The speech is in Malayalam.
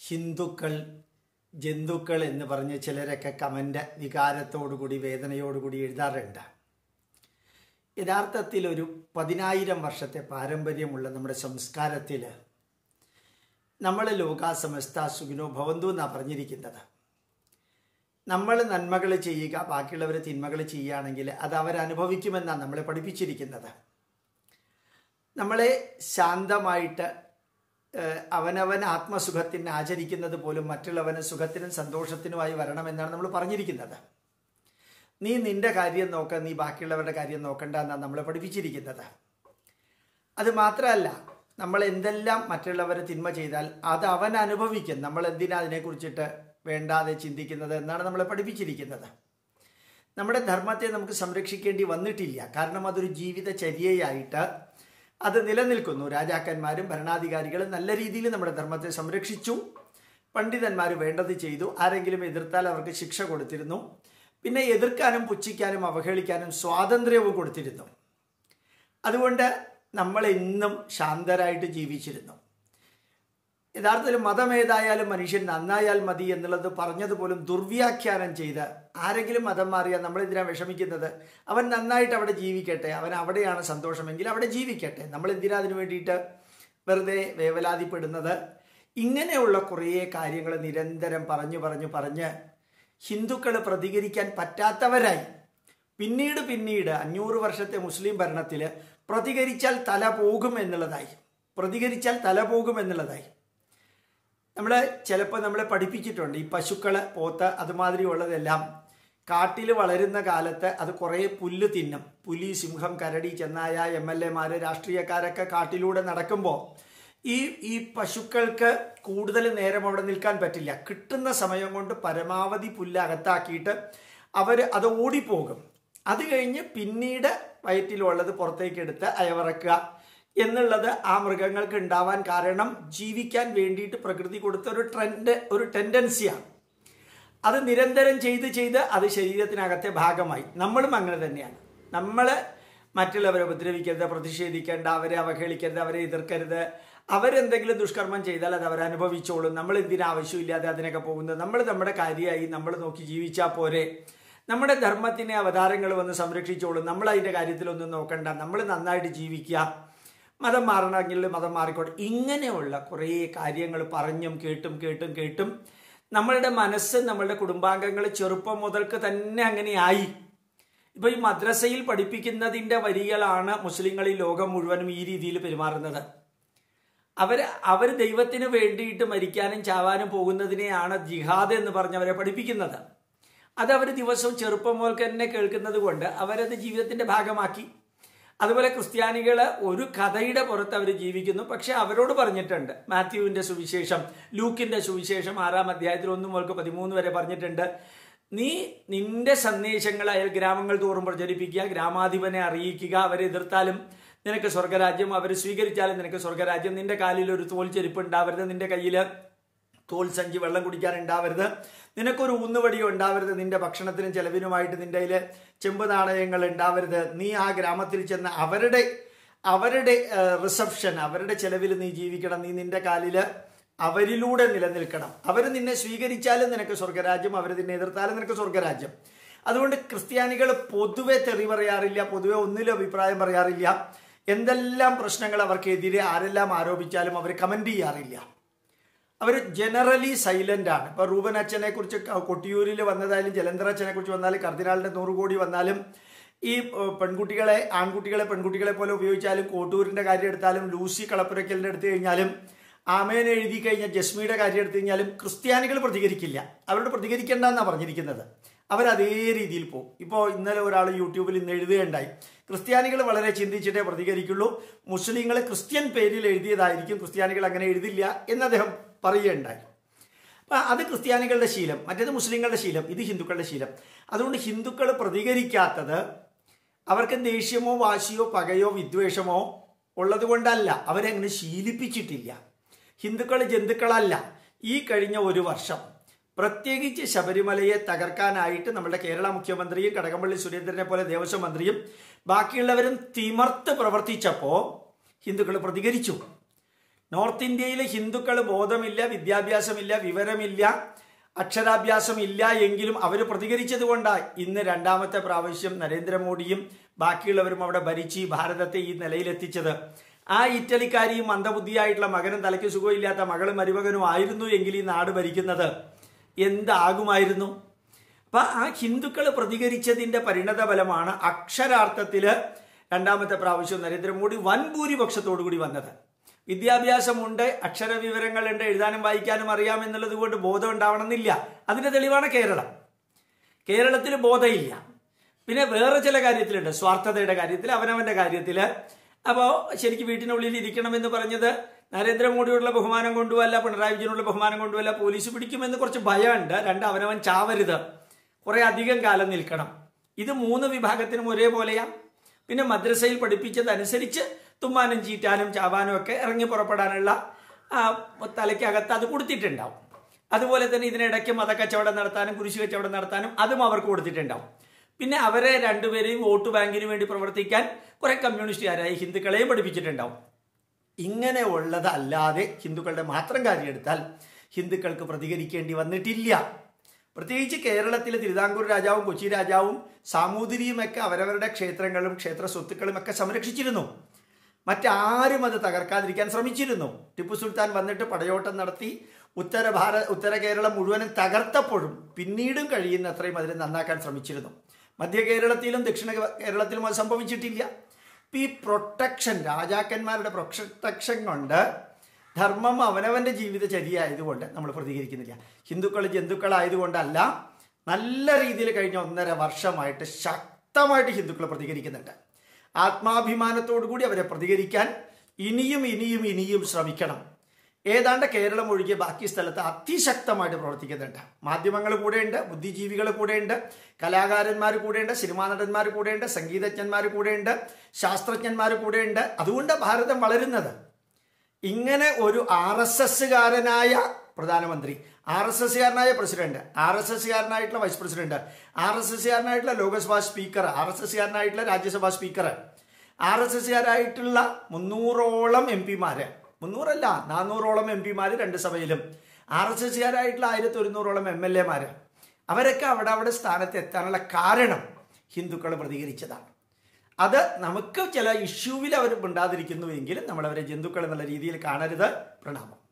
ഹിന്ദുക്കൾ ജന്തുക്കൾ എന്ന് പറഞ്ഞ് ചിലരൊക്കെ കമൻ്റ് വികാരത്തോടുകൂടി വേദനയോടുകൂടി എഴുതാറുണ്ട് യഥാർത്ഥത്തിൽ ഒരു പതിനായിരം വർഷത്തെ പാരമ്പര്യമുള്ള നമ്മുടെ സംസ്കാരത്തിൽ നമ്മൾ ലോകാസമസ്ത സുഖിനോ ഭവന്തു എന്നാണ് പറഞ്ഞിരിക്കുന്നത് നമ്മൾ നന്മകൾ ചെയ്യുക ബാക്കിയുള്ളവർ തിന്മകൾ ചെയ്യുകയാണെങ്കിൽ അത് അവരനുഭവിക്കുമെന്നാണ് നമ്മളെ പഠിപ്പിച്ചിരിക്കുന്നത് നമ്മളെ ശാന്തമായിട്ട് ഏഹ്, അവനവൻ ആത്മസുഖത്തിന് ആചരിക്കുന്നത് പോലും മറ്റുള്ളവന് സുഖത്തിനും സന്തോഷത്തിനുമായി വരണമെന്നാണ് നമ്മൾ പറഞ്ഞിരിക്കുന്നത് നീ നിന്റെ കാര്യം നോക്ക നീ ബാക്കിയുള്ളവരുടെ കാര്യം നോക്കണ്ട എന്നാണ് നമ്മളെ പഠിപ്പിച്ചിരിക്കുന്നത് അത് മാത്രമല്ല നമ്മൾ എന്തെല്ലാം മറ്റുള്ളവരെ തിന്മ ചെയ്താൽ അത് അവൻ അനുഭവിക്കും നമ്മൾ എന്തിനാ അതിനെക്കുറിച്ചിട്ട് വേണ്ടാതെ ചിന്തിക്കുന്നത് എന്നാണ് നമ്മളെ പഠിപ്പിച്ചിരിക്കുന്നത് നമ്മുടെ ധർമ്മത്തെ നമുക്ക് സംരക്ഷിക്കേണ്ടി വന്നിട്ടില്ല കാരണം അതൊരു ജീവിതചര്യയായിട്ട് അത് നിലനിൽക്കുന്നു രാജാക്കന്മാരും ഭരണാധികാരികളും നല്ല രീതിയിൽ നമ്മുടെ ധർമ്മത്തെ സംരക്ഷിച്ചു പണ്ഡിതന്മാർ വേണ്ടത് ചെയ്തു ആരെങ്കിലും എതിർത്താൽ അവർക്ക് ശിക്ഷ കൊടുത്തിരുന്നു പിന്നെ എതിർക്കാനും പുച്ഛിക്കാനും അവഹേളിക്കാനും സ്വാതന്ത്ര്യവും കൊടുത്തിരുന്നു അതുകൊണ്ട് നമ്മൾ എന്നും ശാന്തരായിട്ട് ജീവിച്ചിരുന്നു യഥാർത്ഥത്തിൽ മതം ഏതായാലും മനുഷ്യൻ നന്നായാൽ മതി എന്നുള്ളത് പറഞ്ഞതുപോലും ദുർവ്യാഖ്യാനം ചെയ്ത് ആരെങ്കിലും മതം മാറിയാൽ നമ്മൾ എന്തിനാണ് വിഷമിക്കുന്നത് അവൻ നന്നായിട്ട് അവിടെ ജീവിക്കട്ടെ അവൻ അവിടെയാണ് സന്തോഷമെങ്കിൽ അവിടെ ജീവിക്കട്ടെ നമ്മൾ എന്തിനാ അതിനു വേണ്ടിയിട്ട് വെറുതെ വേവലാതിപ്പെടുന്നത് ഇങ്ങനെയുള്ള കുറേ കാര്യങ്ങൾ നിരന്തരം പറഞ്ഞു പറഞ്ഞു പറഞ്ഞ് ഹിന്ദുക്കൾ പ്രതികരിക്കാൻ പറ്റാത്തവരായി പിന്നീട് പിന്നീട് അഞ്ഞൂറ് വർഷത്തെ മുസ്ലിം ഭരണത്തിൽ പ്രതികരിച്ചാൽ തല പോകും എന്നുള്ളതായി പ്രതികരിച്ചാൽ തല പോകും എന്നുള്ളതായി നമ്മൾ ചിലപ്പോൾ നമ്മളെ പഠിപ്പിച്ചിട്ടുണ്ട് ഈ പശുക്കൾ പോത്ത് അതുമാതിരി ഉള്ളതെല്ലാം കാട്ടിൽ വളരുന്ന കാലത്ത് അത് കുറേ പുല്ല് തിന്നും പുലി സിംഹം കരടി ചെന്നായ എം എൽ എമാർ രാഷ്ട്രീയക്കാരൊക്കെ കാട്ടിലൂടെ നടക്കുമ്പോൾ ഈ ഈ പശുക്കൾക്ക് കൂടുതൽ നേരം അവിടെ നിൽക്കാൻ പറ്റില്ല കിട്ടുന്ന സമയം കൊണ്ട് പരമാവധി പുല്ല് അകത്താക്കിയിട്ട് അവർ അത് ഓടിപ്പോകും അത് കഴിഞ്ഞ് പിന്നീട് വയറ്റിലുള്ളത് പുറത്തേക്ക് എടുത്ത് അയവിറക്കുക എന്നുള്ളത് ആ മൃഗങ്ങൾക്ക് ഉണ്ടാവാൻ കാരണം ജീവിക്കാൻ വേണ്ടിയിട്ട് പ്രകൃതി കൊടുത്ത ഒരു ട്രെൻഡ് ഒരു ടെൻഡൻസിയാണ് അത് നിരന്തരം ചെയ്ത് ചെയ്ത് അത് ശരീരത്തിനകത്തെ ഭാഗമായി നമ്മളും അങ്ങനെ തന്നെയാണ് നമ്മൾ മറ്റുള്ളവരെ ഉപദ്രവിക്കരുത് പ്രതിഷേധിക്കേണ്ട അവരെ അവഹേളിക്കരുത് അവരെ എതിർക്കരുത് അവരെന്തെങ്കിലും ദുഷ്കർമ്മം ചെയ്താൽ അത് അവരനുഭവിച്ചോളും നമ്മൾ എന്തിനാ ആവശ്യമില്ലാതെ അതിനൊക്കെ പോകുന്നത് നമ്മൾ നമ്മുടെ കാര്യമായി നമ്മൾ നോക്കി ജീവിച്ചാൽ പോരെ നമ്മുടെ ധർമ്മത്തിനെ അവതാരങ്ങൾ വന്ന് സംരക്ഷിച്ചോളും നമ്മൾ അതിൻ്റെ കാര്യത്തിലൊന്നും നോക്കണ്ട നമ്മൾ നന്നായിട്ട് ജീവിക്കുക മതം മാറണമെങ്കിൽ മതം മാറിക്കോട്ടെ ഇങ്ങനെയുള്ള കുറേ കാര്യങ്ങൾ പറഞ്ഞും കേട്ടും കേട്ടും കേട്ടും നമ്മളുടെ മനസ്സ് നമ്മളുടെ കുടുംബാംഗങ്ങൾ ചെറുപ്പം മുതൽക്ക് തന്നെ അങ്ങനെയായി ഇപ്പൊ ഈ മദ്രസയിൽ പഠിപ്പിക്കുന്നതിന്റെ വരികളാണ് മുസ്ലിങ്ങൾ ഈ ലോകം മുഴുവനും ഈ രീതിയിൽ പെരുമാറുന്നത് അവർ അവർ ദൈവത്തിന് വേണ്ടിയിട്ട് മരിക്കാനും ചാവാനും പോകുന്നതിനെയാണ് ജിഹാദ് എന്ന് പറഞ്ഞ് അവരെ പഠിപ്പിക്കുന്നത് അത് അവർ ദിവസവും ചെറുപ്പം മുതൽ തന്നെ കേൾക്കുന്നത് കൊണ്ട് അവരത് ജീവിതത്തിന്റെ ഭാഗമാക്കി അതുപോലെ ക്രിസ്ത്യാനികൾ ഒരു കഥയുടെ പുറത്ത് അവർ ജീവിക്കുന്നു പക്ഷെ അവരോട് പറഞ്ഞിട്ടുണ്ട് മാത്യുവിന്റെ സുവിശേഷം ലൂക്കിന്റെ സുവിശേഷം ആറാം അധ്യായത്തിൽ ഒന്ന് മുതൽക്ക് പതിമൂന്ന് വരെ പറഞ്ഞിട്ടുണ്ട് നീ നിന്റെ സന്ദേശങ്ങൾ അയൽ ഗ്രാമങ്ങൾ തോറും പ്രചരിപ്പിക്കുക ഗ്രാമാധിപനെ അറിയിക്കുക അവരെ എതിർത്താലും നിനക്ക് സ്വർഗരാജ്യം അവർ സ്വീകരിച്ചാലും നിനക്ക് സ്വർഗരാജ്യം നിന്റെ കാലിൽ ഒരു തോൽ ചെരുപ്പ് ഉണ്ടാവരുത് നിന്റെ കയ്യിൽ തോൽ സഞ്ചി വെള്ളം കുടിക്കാൻ ഉണ്ടാവരുത് നിനക്കൊരു ഊന്നുവടിയോ ഉണ്ടാവരുത് നിന്റെ ഭക്ഷണത്തിനും ചെലവിനുമായിട്ട് നിന്റെ കയ്യിൽ ചെമ്പ് നാണയങ്ങൾ ഉണ്ടാവരുത് നീ ആ ഗ്രാമത്തിൽ ചെന്ന് അവരുടെ അവരുടെ റിസപ്ഷൻ അവരുടെ ചെലവിൽ നീ ജീവിക്കണം നീ നിന്റെ കാലിൽ അവരിലൂടെ നിലനിൽക്കണം അവർ നിന്നെ സ്വീകരിച്ചാലും നിനക്ക് സ്വർഗരാജ്യം അവർ നിന്നെ എതിർത്താലും നിനക്ക് സ്വർഗരാജ്യം അതുകൊണ്ട് ക്രിസ്ത്യാനികൾ പൊതുവെ തെറി പറയാറില്ല പൊതുവെ ഒന്നിലും അഭിപ്രായം പറയാറില്ല എന്തെല്ലാം പ്രശ്നങ്ങൾ അവർക്കെതിരെ ആരെല്ലാം ആരോപിച്ചാലും അവർ കമന്റ് ചെയ്യാറില്ല അവർ ജനറലി സൈലന്റ് ആണ് ഇപ്പൊ റൂബൻ അച്ഛനെ കുറിച്ച് കൊട്ടിയൂരിൽ വന്നതായാലും ജലന്ധർ അച്ഛനെ കുറിച്ച് വന്നാലും കർദിനാളിന്റെ നൂറ് കോടി വന്നാലും ഈ ഏഹ്, പെൺകുട്ടികളെ ആൺകുട്ടികളെ പെൺകുട്ടികളെ പോലെ ഉപയോഗിച്ചാലും കോട്ടൂരിന്റെ കാര്യം എടുത്താലും ലൂസി കളപ്പുരയ്ക്കലിന്റെ എടുത്തു കഴിഞ്ഞാലും ആമേൻ എഴുതി കഴിഞ്ഞാൽ ജസ്മിയുടെ കാര്യം എടുത്തു കഴിഞ്ഞാലും ക്രിസ്ത്യാനികൾ പ്രതികരിക്കില്ല അവരോട് പ്രതികരിക്കേണ്ട എന്നാണ് പറഞ്ഞിരിക്കുന്നത് അവർ അതേ രീതിയിൽ പോകും ഇപ്പോൾ ഇന്നലെ ഒരാൾ യൂട്യൂബിൽ ഇന്ന് എഴുതുകയുണ്ടായി ക്രിസ്ത്യാനികൾ വളരെ ചിന്തിച്ചിട്ടേ പ്രതികരിക്കുള്ളൂ മുസ്ലിങ്ങൾ ക്രിസ്ത്യൻ പേരിൽ എഴുതിയതായിരിക്കും ക്രിസ്ത്യാനികൾ അങ്ങനെ എഴുതില്ല എന്ന് അദ്ദേഹം പറയുകയുണ്ടായി അപ്പം അത് ക്രിസ്ത്യാനികളുടെ ശീലം മറ്റേത് മുസ്ലിങ്ങളുടെ ശീലം ഇത് ഹിന്ദുക്കളുടെ ശീലം അതുകൊണ്ട് ഹിന്ദുക്കൾ പ്രതികരിക്കാത്തത് അവർക്ക് ദേഷ്യമോ വാശിയോ പകയോ വിദ്വേഷമോ ഉള്ളത് കൊണ്ടല്ല അവരങ്ങനെ ശീലിപ്പിച്ചിട്ടില്ല ഹിന്ദുക്കൾ ജന്തുക്കളല്ല ഈ കഴിഞ്ഞ ഒരു വർഷം പ്രത്യേകിച്ച് ശബരിമലയെ തകർക്കാനായിട്ട് നമ്മുടെ കേരള മുഖ്യമന്ത്രിയും കടകംപള്ളി സുരേന്ദ്രനെ പോലെ ദേവസ്വം മന്ത്രിയും ബാക്കിയുള്ളവരും തിമർത്ത് പ്രവർത്തിച്ചപ്പോൾ ഹിന്ദുക്കൾ പ്രതികരിച്ചു നോർത്ത് ഇന്ത്യയിലെ ഹിന്ദുക്കൾ ബോധമില്ല വിദ്യാഭ്യാസമില്ല വിവരമില്ല അക്ഷരാഭ്യാസം ഇല്ല എങ്കിലും അവർ പ്രതികരിച്ചത് കൊണ്ടാണ് ഇന്ന് രണ്ടാമത്തെ പ്രാവശ്യം നരേന്ദ്രമോദിയും ബാക്കിയുള്ളവരും അവിടെ ഭരിച്ച് ഈ ഭാരതത്തെ ഈ നിലയിലെത്തിച്ചത് ആ ഇറ്റലിക്കാരിയും മന്ദബുദ്ധിയായിട്ടുള്ള മകനും തലയ്ക്ക് സുഖമില്ലാത്ത മകളും മരുമകനും ആയിരുന്നു എങ്കിൽ ഈ നാട് ഭരിക്കുന്നത് എന്താകുമായിരുന്നു അപ്പൊ ആ ഹിന്ദുക്കൾ പ്രതികരിച്ചതിന്റെ പരിണത ഫലമാണ് അക്ഷരാർത്ഥത്തില് രണ്ടാമത്തെ പ്രാവശ്യം നരേന്ദ്രമോദി വൻ ഭൂരിപക്ഷത്തോടു കൂടി വന്നത് വിദ്യാഭ്യാസമുണ്ട് അക്ഷരവിവരങ്ങളുണ്ട് എഴുതാനും വായിക്കാനും അറിയാമെന്നുള്ളത് കൊണ്ട് ബോധം ഉണ്ടാവണമെന്നില്ല അതിന്റെ തെളിവാണ് കേരളം കേരളത്തിൽ ബോധമില്ല പിന്നെ വേറെ ചില കാര്യത്തിലുണ്ട് സ്വാർത്ഥതയുടെ കാര്യത്തിൽ അവനവന്റെ കാര്യത്തിൽ അപ്പോൾ ശരിക്കും വീട്ടിനുള്ളിൽ ഇരിക്കണമെന്ന് പറഞ്ഞത് നരേന്ദ്രമോദിയോടുള്ള ബഹുമാനം കൊണ്ടുമല്ല പിണറായി വിജയനുള്ള ബഹുമാനം കൊണ്ടുമല്ല പോലീസ് പിടിക്കുമെന്ന് കുറച്ച് ഭയമുണ്ട് രണ്ട് അവനവൻ ചാവരുത് കുറെ അധികം കാലം നിൽക്കണം ഇത് മൂന്ന് വിഭാഗത്തിനും ഒരേപോലെയാ പിന്നെ മദ്രസയിൽ പഠിപ്പിച്ചതനുസരിച്ച് തുമ്മാനും ചീറ്റാനും ചാവാനും ഒക്കെ ഇറങ്ങി പുറപ്പെടാനുള്ള ആ, തലയ്ക്കകത്ത് അത് കൊടുത്തിട്ടുണ്ടാവും അതുപോലെ തന്നെ ഇതിനിടയ്ക്ക് മതക്കച്ചവടം നടത്താനും കുരിശ് കച്ചവടം നടത്താനും അതും അവർക്ക് കൊടുത്തിട്ടുണ്ടാവും പിന്നെ അവരെ രണ്ടുപേരെയും വോട്ട് ബാങ്കിന് വേണ്ടി പ്രവർത്തിക്കാൻ കുറെ കമ്മ്യൂണിസ്റ്റുകാരായ ഹിന്ദുക്കളെയും പഠിപ്പിച്ചിട്ടുണ്ടാവും ഇങ്ങനെ ഉള്ളതല്ലാതെ ഹിന്ദുക്കളുടെ മാത്രം കാര്യം എടുത്താൽ ഹിന്ദുക്കൾക്ക് പ്രതികരിക്കേണ്ടി വന്നിട്ടില്ല പ്രത്യേകിച്ച് കേരളത്തിലെ തിരുവിതാംകൂർ രാജാവും കൊച്ചി രാജാവും സാമൂതിരിയുമൊക്കെ അവരവരുടെ ക്ഷേത്രങ്ങളും ക്ഷേത്ര സ്വത്തുക്കളും ഒക്കെ സംരക്ഷിച്ചിരുന്നു മറ്റാരും അത് തകർക്കാതിരിക്കാൻ ശ്രമിച്ചിരുന്നു ടിപ്പു സുൽത്താൻ വന്നിട്ട് പടയോട്ടം നടത്തി ഉത്തര ഭാര ഉത്തര കേരളം മുഴുവനും തകർത്തപ്പോഴും പിന്നീടും കഴിയുന്നത്രയും അതിനെ നന്നാക്കാൻ ശ്രമിച്ചിരുന്നു മധ്യ കേരളത്തിലും ദക്ഷിണ കേരളത്തിലും അത് സംഭവിച്ചിട്ടില്ല ഇപ്പം ഈ പ്രൊട്ടക്ഷൻ രാജാക്കന്മാരുടെ പ്രൊട്ടക്ഷൻ കൊണ്ട് ധർമ്മം അവനവന്റെ ജീവിതചര്യയായതുകൊണ്ട് നമ്മൾ പ്രതികരിക്കുന്നില്ല ഹിന്ദുക്കൾ ജന്തുക്കളായതുകൊണ്ടല്ല നല്ല രീതിയിൽ കഴിഞ്ഞ ഒന്നര വർഷമായിട്ട് ശക്തമായിട്ട് ഹിന്ദുക്കൾ പ്രതികരിക്കുന്നുണ്ട് ആത്മാഭിമാനത്തോടു കൂടി അവരെ പ്രതികരിക്കാൻ ഇനിയും ഇനിയും ഇനിയും ശ്രമിക്കണം ഏതാണ്ട് കേരളം ഒഴികെ ബാക്കി സ്ഥലത്ത് അതിശക്തമായിട്ട് പ്രവർത്തിക്കുന്നുണ്ട് മാധ്യമങ്ങൾ കൂടെയുണ്ട് ബുദ്ധിജീവികൾ കൂടെയുണ്ട് കലാകാരന്മാർ കൂടെയുണ്ട് സിനിമാ നടന്മാർ കൂടെയുണ്ട് സംഗീതജ്ഞന്മാർ കൂടെയുണ്ട് ശാസ്ത്രജ്ഞന്മാർ കൂടെയുണ്ട് അതുകൊണ്ട് ഭാരതം വളരുന്നത് ഇങ്ങനെ ഒരു ആർ എസ് എസ്സുകാരനായ പ്രധാനമന്ത്രി ആർ എസ് എസ്സുകാരനായ പ്രസിഡന്റ് ആർ എസ് എസ്സുകാരനായിട്ടുള്ള വൈസ് പ്രസിഡന്റ് ആർ എസ് എസ്സുകാരനായിട്ടുള്ള ലോക്സഭാ സ്പീക്കർ ആർ എസ് എസ്സുകാരനായിട്ടുള്ള രാജ്യസഭാ സ്പീക്കർ ആർ എസ് എസ്സുകാരായിട്ടുള്ള മുന്നൂറോളം എം പിമാര് മുന്നൂറല്ല നാനൂറോളം എം പിമാര് രണ്ട് സഭയിലും ആർ എസ് എസ്സുകാരായിട്ടുള്ള ആയിരത്തി ഒരുന്നൂറോളം എം എൽ എമാര് അവരൊക്കെ അവിടെ അവിടെ സ്ഥാനത്ത് എത്താനുള്ള കാരണം ഹിന്ദുക്കൾ പ്രതികരിച്ചതാണ് അത് നമുക്ക് ചില ഇഷ്യൂവിൽ അവർ മിണ്ടാതിരിക്കുന്നുവെങ്കിലും നമ്മളവരെ ജന്തുക്കൾ എന്നുള്ള രീതിയിൽ കാണരുത് പ്രണാമം